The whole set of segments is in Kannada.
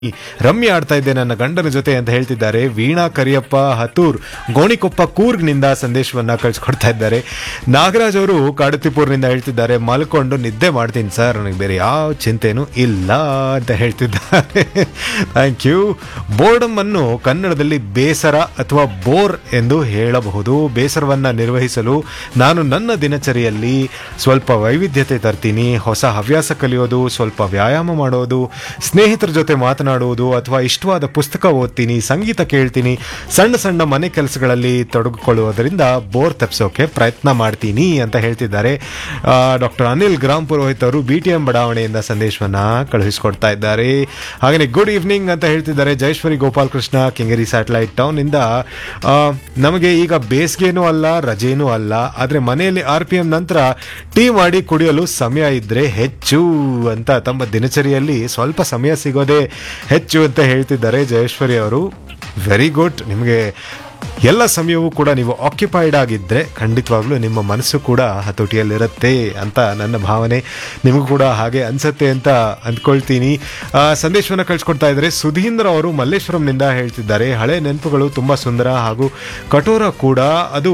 ರಮ್ಮಿ ಆಡ್ತಾ ಇದ್ದೆ ನನ್ನ ಗಂಡನ ಜೊತೆ ಅಂತ ಹೇಳ್ತಿದ್ದಾರೆ ವೀಣಾ ಕರಿಯಪ್ಪ ಹತೂರ್ ಗೋಣಿಕೊಪ್ಪ ಕೂರ್ಗ್ನಿಂದ ಸಂದೇಶವನ್ನ ಕಳಿಸ್ಕೊಡ್ತಾ ಇದ್ದಾರೆ ನಾಗರಾಜ್ ಅವರು ಕಾಡುತಿಪೂರ್ನಿಂದ ಹೇಳ್ತಿದ್ದಾರೆ ಮಲ್ಕೊಂಡು ನಿದ್ದೆ ಮಾಡ್ತೀನಿ ಸರ್ ನನಗೆ ಬೇರೆ ಯಾವ ಚಿಂತೆನೂ ಇಲ್ಲ ಅಂತ ಹೇಳ್ತಿದ್ದಾರೆ ಥ್ಯಾಂಕ್ ಯು ಬೋರ್ಡಮ್ ಅನ್ನು ಕನ್ನಡದಲ್ಲಿ ಬೇಸರ ಅಥವಾ ಬೋರ್ ಎಂದು ಹೇಳಬಹುದು ಬೇಸರವನ್ನ ನಿರ್ವಹಿಸಲು ನಾನು ನನ್ನ ದಿನಚರಿಯಲ್ಲಿ ಸ್ವಲ್ಪ ವೈವಿಧ್ಯತೆ ತರ್ತೀನಿ ಹೊಸ ಹವ್ಯಾಸ ಕಲಿಯೋದು ಸ್ವಲ್ಪ ವ್ಯಾಯಾಮ ಮಾಡೋದು ಸ್ನೇಹಿತರ ಜೊತೆ ಮಾತನಾಡುವುದು ಅಥವಾ ಇಷ್ಟವಾದ ಪುಸ್ತಕ ಓದ್ತೀನಿ ಸಂಗೀತ ಕೇಳ್ತೀನಿ ಸಣ್ಣ ಸಣ್ಣ ಮನೆ ಕೆಲಸಗಳಲ್ಲಿ ತೊಡಗಿಕೊಳ್ಳುವುದರಿಂದ ಬೋರ್ ತಪ್ಪಿಸೋಕೆ ಪ್ರಯತ್ನ ಮಾಡ್ತೀನಿ ಅಂತ ಹೇಳ್ತಿದ್ದಾರೆ ಡಾಕ್ಟರ್ ಅನಿಲ್ ಗ್ರಾಮ್ ಪುರೋಹಿತ್ ಅವರು ಬಿ ಟಿ ಎಂ ಬಡಾವಣೆಯಿಂದ ಸಂದೇಶವನ್ನ ಕಳುಹಿಸಿಕೊಡ್ತಾ ಇದ್ದಾರೆ ಹಾಗೆಯೇ ಗುಡ್ ಈವ್ನಿಂಗ್ ಅಂತ ಹೇಳ್ತಿದ್ದಾರೆ ಜಯೇಶ್ವರಿ ಗೋಪಾಲ್ ಕೃಷ್ಣ ಕೆಂಗೇರಿ ಸ್ಯಾಟಲೈಟ್ ಟೌನ್ ಇಂದ ಆ, ನಮಗೆ ಈಗ ಬೇಸಿಗೆನೂ ಅಲ್ಲ ರಜೆನೂ ಅಲ್ಲ ಆದ್ರೆ ಮನೆಯಲ್ಲಿ ಆರ್ ಪಿ ಎಂ ನಂತರ ಟೀ ಮಾಡಿ ಕುಡಿಯಲು ಸಮಯ ಇದ್ರೆ ಹೆಚ್ಚು ಅಂತ ತಮ್ಮ ದಿನಚರಿಯಲ್ಲಿ ಸ್ವಲ್ಪ ಸಮಯ ಸಿಗೋದೇ ಹೆಚ್ಚು ಅಂತ ಹೇಳ್ತಿದ್ದಾರೆ ಜಯೇಶ್ವರಿ ಅವರು ವೆರಿ ಗುಡ್ ನಿಮಗೆ ಎಲ್ಲ ಸಮಯವೂ ಕೂಡ ನೀವು ಆಕ್ಯುಪೈಡ್ ಆಗಿದ್ದರೆ ಖಂಡಿತವಾಗ್ಲೂ ನಿಮ್ಮ ಮನಸ್ಸು ಕೂಡ ಹತೋಟಿಯಲ್ಲಿರುತ್ತೆ ಅಂತ ನನ್ನ ಭಾವನೆ ನಿಮಗೂ ಕೂಡ ಹಾಗೆ ಅನ್ಸತ್ತೆ ಅಂತ ಅಂದ್ಕೊಳ್ತೀನಿ ಆ, ಸಂದೇಶವನ್ನು ಕಳಿಸ್ಕೊಡ್ತಾ ಇದ್ದಾರೆ ಸುಧೀಂದ್ರ ಅವರು ಮಲ್ಲೇಶ್ವರಂನಿಂದ ಹೇಳ್ತಿದ್ದಾರೆ ಹಳೆ ನೆನಪುಗಳು ತುಂಬ ಸುಂದರ ಹಾಗೂ ಕಠೋರ ಕೂಡ ಅದು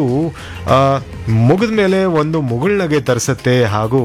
ಮುಗಿದ ಮೇಲೆ ಒಂದು ಮುಗುಳ್ನಗೆ ತರಿಸುತ್ತೆ ಹಾಗೂ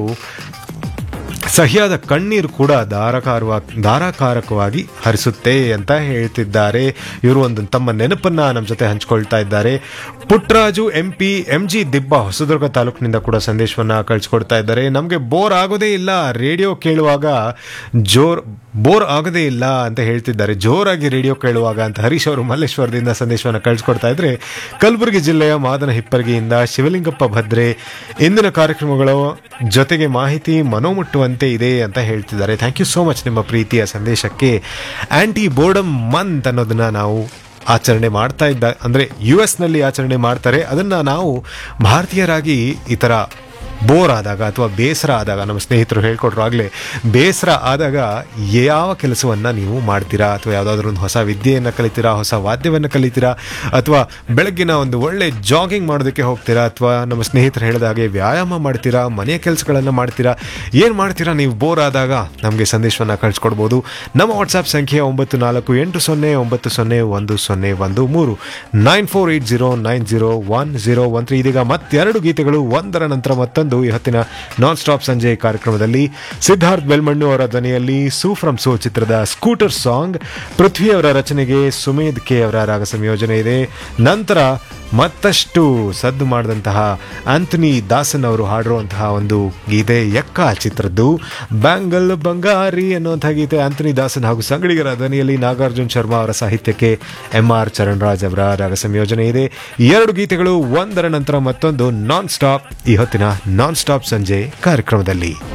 ಸಹಿಯಾದ ಕಣ್ಣೀರು ಕೂಡ ಧಾರಕಾರವ ಧಾರಾಕಾರಕವಾಗಿ ಹರಿಸುತ್ತೆ ಅಂತ ಹೇಳ್ತಿದ್ದಾರೆ ಇವರು ಒಂದು ತಮ್ಮ ನೆನಪನ್ನ ನಮ್ಮ ಜೊತೆ ಹಂಚ್ಕೊಳ್ತಾ ಇದ್ದಾರೆ Putraju M P M G Dibba Hosadurga ತಾಲೂಕಿನಿಂದ ಕೂಡ ಸಂದೇಶವನ್ನ ಕಳಿಸ್ಕೊಡ್ತಾ ಇದ್ದಾರೆ ನಮಗೆ ಬೋರ್ ಆಗೋದೇ ಇಲ್ಲ ರೇಡಿಯೋ ಕೇಳುವಾಗ ಜೋರ್ ಬೋರ್ ಆಗೋದೇ ಇಲ್ಲ ಅಂತ ಹೇಳ್ತಿದ್ದಾರೆ ಜೋರಾಗಿ ರೇಡಿಯೋ ಕೇಳುವಾಗ ಅಂತ ಹರೀಶ್ ಅವರು ಮಲ್ಲೇಶ್ವರದಿಂದ ಸಂದೇಶವನ್ನು ಕಳಿಸ್ಕೊಡ್ತಾ ಇದ್ರೆ ಕಲಬುರಗಿ ಜಿಲ್ಲೆಯ ಮಾದನ ಹಿಪ್ಪರಗಿಯಿಂದ ಶಿವಲಿಂಗಪ್ಪ ಭದ್ರೆ ಇಂದಿನ ಕಾರ್ಯಕ್ರಮಗಳು ಜೊತೆಗೆ ಮಾಹಿತಿ ಮನೋಮುಟ್ಟುವಂತೆ ಇದೆ ಅಂತ ಹೇಳ್ತಿದ್ದಾರೆ ಥ್ಯಾಂಕ್ ಯು ಸೋ ಮಚ್ ನಿಮ್ಮ ಪ್ರೀತಿಯ ಸಂದೇಶಕ್ಕೆ ಆಂಟಿ ಬೋರ್ಡಮ್ ಮಂತ್ ಅನ್ನೋದನ್ನ ನಾವು ಆಚರಣೆ ಮಾಡ್ತಾ ಇದ್ದ ಅಂದರೆ ಯು ಎಸ್ನಲ್ಲಿ ಆಚರಣೆ ಮಾಡ್ತಾರೆ ಅದನ್ನು ನಾವು ಭಾರತೀಯರಾಗಿ ಈ ಥರ ಬೋರ್ ಆದಾಗ ಅಥವಾ ಬೇಸರ ಆದಾಗ ನಮ್ಮ ಸ್ನೇಹಿತರು ಹೇಳ್ಕೊಟ್ರು ಆಗಲೇ ಬೇಸರ ಆದಾಗ ಯಾವ ಕೆಲಸವನ್ನು ನೀವು ಮಾಡ್ತೀರಾ ಅಥವಾ ಯಾವುದಾದ್ರೂ ಒಂದು ಹೊಸ ವಿದ್ಯೆಯನ್ನು ಕಲಿತೀರಾ ಹೊಸ ವಾದ್ಯವನ್ನು ಕಲಿತೀರಾ ಅಥವಾ ಬೆಳಗ್ಗಿನ ಒಂದು ಒಳ್ಳೆ ಜಾಗಿಂಗ್ ಮಾಡೋದಕ್ಕೆ ಹೋಗ್ತೀರಾ ಅಥವಾ ನಮ್ಮ ಸ್ನೇಹಿತರು ಹೇಳಿದ ಹಾಗೆ ವ್ಯಾಯಾಮ ಮಾಡ್ತೀರಾ ಮನೆಯ ಕೆಲಸಗಳನ್ನು ಮಾಡ್ತೀರಾ ಏನು ಮಾಡ್ತೀರಾ ನೀವು ಬೋರ್ ಆದಾಗ ನಮಗೆ ಸಂದೇಶವನ್ನು ಕಳಿಸ್ಕೊಡ್ಬೋದು ನಮ್ಮ ವಾಟ್ಸಾಪ್ ಸಂಖ್ಯೆ ಒಂಬತ್ತು ನಾಲ್ಕು ಎಂಟು ಸೊನ್ನೆ ಒಂಬತ್ತು ಸೊನ್ನೆ ಒಂದು ಸೊನ್ನೆ ಒಂದು ಮೂರು nine four eight zero nine zero one zero one three ಇದೀಗ ಮತ್ತೆರಡು ಗೀತೆಗಳು ಒಂದರ ನಂತರ ಮತ್ತೊಂದು ಇವತ್ತಿನ ನಾನ್ ಸ್ಟಾಪ್ ಸಂಜೆ ಕಾರ್ಯಕ್ರಮದಲ್ಲಿ ಸಿದ್ಧಾರ್ಥ್ ಬೆಲ್ಮಣ್ಣು ಅವರ ಧ್ವನಿಯಲ್ಲಿ ಸೂ ಫ್ರಮ್ ಸೋ ಚಿತ್ರದ ಸ್ಕೂಟರ್ ಸಾಂಗ್ ಪೃಥ್ವಿ ಅವರ ರಚನೆಗೆ ಸುಮೇಧ್ ಕೆ ಅವರ ರಾಗ ಸಂಯೋಜನೆ ಇದೆ ನಂತರ ಮತ್ತಷ್ಟು ಸದ್ದು ಮಾಡಿದಂತಹ ಆಂಥನಿ ದಾಸನ್ ಅವರು ಹಾಡಿರುವಂತಹ ಒಂದು ಗೀತೆ ಎಕ್ಕ ಚಿತ್ರದ್ದು ಬ್ಯಾಂಗಲ್ ಬಂಗಾರಿ ಅನ್ನುವಂತಹ ಗೀತೆ ಆಂಥನಿ ದಾಸನ್ ಹಾಗೂ ಸಂಗಡಿಗರ ಧ್ವನಿಯಲ್ಲಿ ನಾಗಾರ್ಜುನ್ ಶರ್ಮಾ ಅವರ ಸಾಹಿತ್ಯಕ್ಕೆ ಎಂ ಆರ್ ಚರಣರಾಜ್ ಅವರ ರಾಗ ಸಂಯೋಜನೆ ಇದೆ ಈ ಎರಡು ಗೀತೆಗಳು ಒಂದರ ನಂತರ ಮತ್ತೊಂದು ನಾನ್ ಸ್ಟಾಪ್ ಈ ಹೊತ್ತಿನ ನಾನ್ ಸ್ಟಾಪ್ ಸಂಜೆ ಕಾರ್ಯಕ್ರಮದಲ್ಲಿ